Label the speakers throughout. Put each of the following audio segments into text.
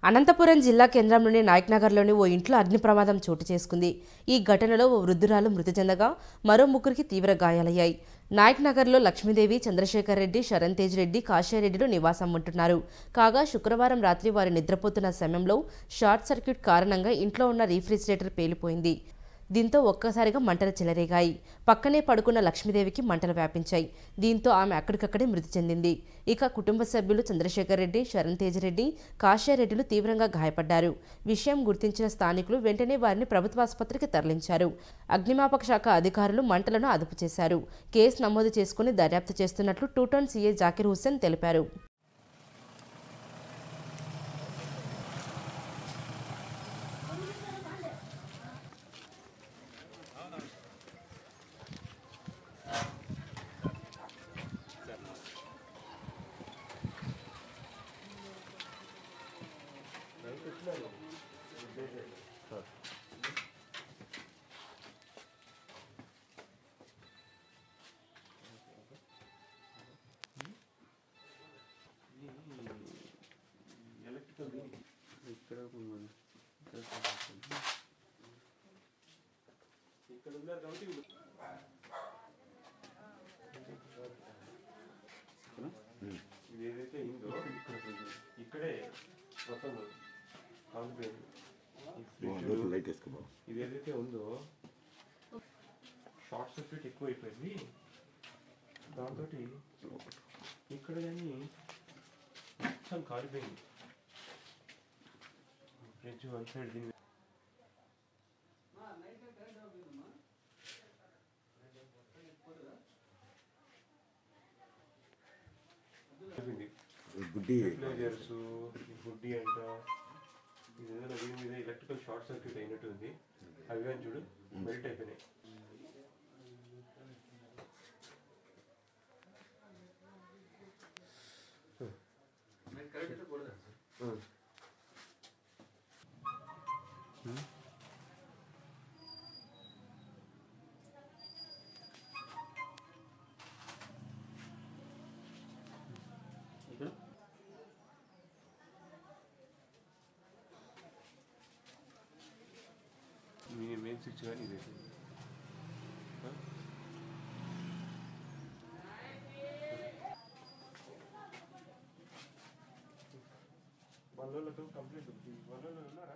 Speaker 1: అనంతపురం జిల్లా కేంద్రంలోని నాయక్నగర్లోని ఓ ఇంట్లో అగ్ని ప్రమాదం చోటు చేసుకుంది ఈ ఘటనలో ఓ వృద్ధురాలు మృతి చెందగా మరో ముగ్గురికి తీవ్ర గాయాలయ్యాయి నాయక్నగర్లో లక్ష్మీదేవి చంద్రశేఖర్ రెడ్డి శరణ్ తేజ్ రెడ్డి కాశ్యారెడ్డిలు నివాసం ఉంటున్నారు కాగా శుక్రవారం రాత్రి వారు నిద్రపోతున్న సమయంలో షార్ట్ సర్క్యూట్ కారణంగా ఇంట్లో ఉన్న రీఫ్రిజిరేటర్ పేలిపోయింది దీంతో ఒక్కసారిగా మంటలు చెలరేగాయి పక్కనే పడుకున్న లక్ష్మీదేవికి మంటలు వ్యాపించాయి దీంతో ఆమె అక్కడికక్కడే మృతి చెందింది ఇక కుటుంబ సభ్యులు చంద్రశేఖర్ రెడ్డి శరణ్ తేజ్ రెడ్డి కాశ్యారెడ్డిలు తీవ్రంగా గాయపడ్డారు విషయం గుర్తించిన స్థానికులు వెంటనే వారిని ప్రభుత్వ ఆసుపత్రికి తరలించారు అగ్నిమాపక శాఖ అధికారులు మంటలను అదుపు చేశారు కేసు నమోదు చేసుకుని దర్యాప్తు చేస్తున్నట్లు టూటౌన్ సీఏ జాకిర్ హుస్సేన్ తెలిపారు
Speaker 2: ఇది ఏదైతే అయిందో ఇక్కడే మొత్తం కాలిపోయింది ఈ ఫ్రిడ్జ్
Speaker 3: లైట్ వేసుకోబా
Speaker 2: ఇది ఏదైతే ఉందో షార్ట్ సర్క్యూట్ ఎక్కువ అయిపోయింది దాంతో ఇక్కడ కానీ మొత్తం కాలిపోయింది ఫ్రిడ్జ్ వన్ సైడ్ దీని అయిపోయింది
Speaker 3: గుడ్డి
Speaker 2: ప్లేజర్స్ గుడ్డి అంట ఇది ఏదైనా దీని మీద ఎలక్ట్రికల్ షార్ట్ సర్క్యూట్ అయినట్టు ఉంది అవి కానీ చూడు మెల్ట్ అయిపోయినాయి ఉం. మీ మెయిన్ స్విచ్ కానీ ఇదే ఆ? వాళ్ళతో కంప్లీట్ వాళ్ళలో ఉన్నారా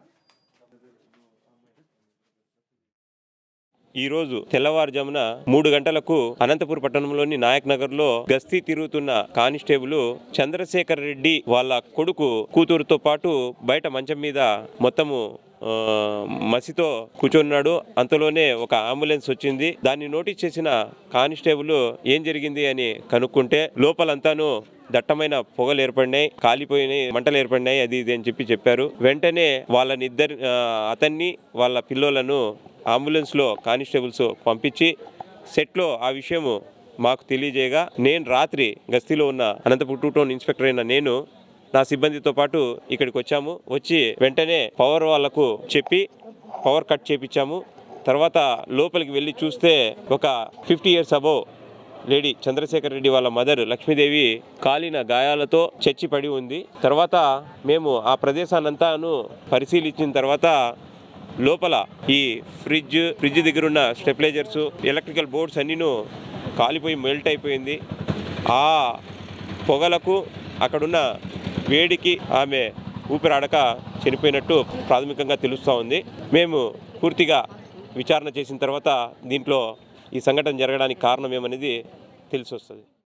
Speaker 4: ఈ రోజు తెల్లవారుజామున మూడు గంటలకు అనంతపురం పట్టణంలోని నాయక్ నగర్ లో గస్తీ తిరుగుతున్న కానిస్టేబుల్ చంద్రశేఖర్ రెడ్డి వాళ్ళ కొడుకు కూతురుతో పాటు బయట మంచం మీద మొత్తము ఆ, మసితో కూర్చున్నాడు అంతలోనే ఒక అంబులెన్స్ వచ్చింది దాన్ని నోటీస్ చేసిన కానిస్టేబుల్ ఏం జరిగింది అని కనుక్కుంటే లోపలంతాను దట్టమైన పొగలు ఏర్పడినాయి కాలిపోయినాయి మంటలు ఏర్పడినాయి అది ఇది అని చెప్పి చెప్పారు వెంటనే వాళ్ళని ఇద్దరు ఆ, అతన్ని వాళ్ళ పిల్లోలను అంబులెన్స్లో కానిస్టేబుల్స్ పంపించి సెట్లో ఆ విషయము మాకు తెలియజేయగా నేను రాత్రి గస్తీలో ఉన్న అనంతపురం టూ టౌన్ ఇన్స్పెక్టర్ అయిన నేను నా సిబ్బందితో పాటు ఇక్కడికి వచ్చాము వచ్చి వెంటనే పవర్ వాళ్లకు చెప్పి పవర్ కట్ చేపించాము తర్వాత లోపలికి వెళ్ళి చూస్తే ఒక fifty years above lady Chandrasekhar Reddy వాళ్ళ మదర్ లక్ష్మీదేవి కాలిన గాయాలతో చచ్చి పడి ఉంది తర్వాత మేము ఆ ప్రదేశాన్నంతాను పరిశీలించిన తర్వాత లోపల ఈ ఫ్రిడ్జ్ ఫ్రిడ్జ్ దగ్గర ఉన్న స్టెప్లైజర్స్ ఎలక్ట్రికల్ బోర్డ్స్ అన్నీను కాలిపోయి మెల్ట్ అయిపోయింది ఆ పొగలకు అక్కడున్న వేడికి ఆమె ఊపిరాడక చనిపోయినట్టు ప్రాథమికంగా తెలుస్తూ ఉంది మేము పూర్తిగా విచారణ చేసిన తర్వాత దీంట్లో ఈ సంఘటన జరగడానికి కారణం ఏమనేది తెలిసి వస్తుంది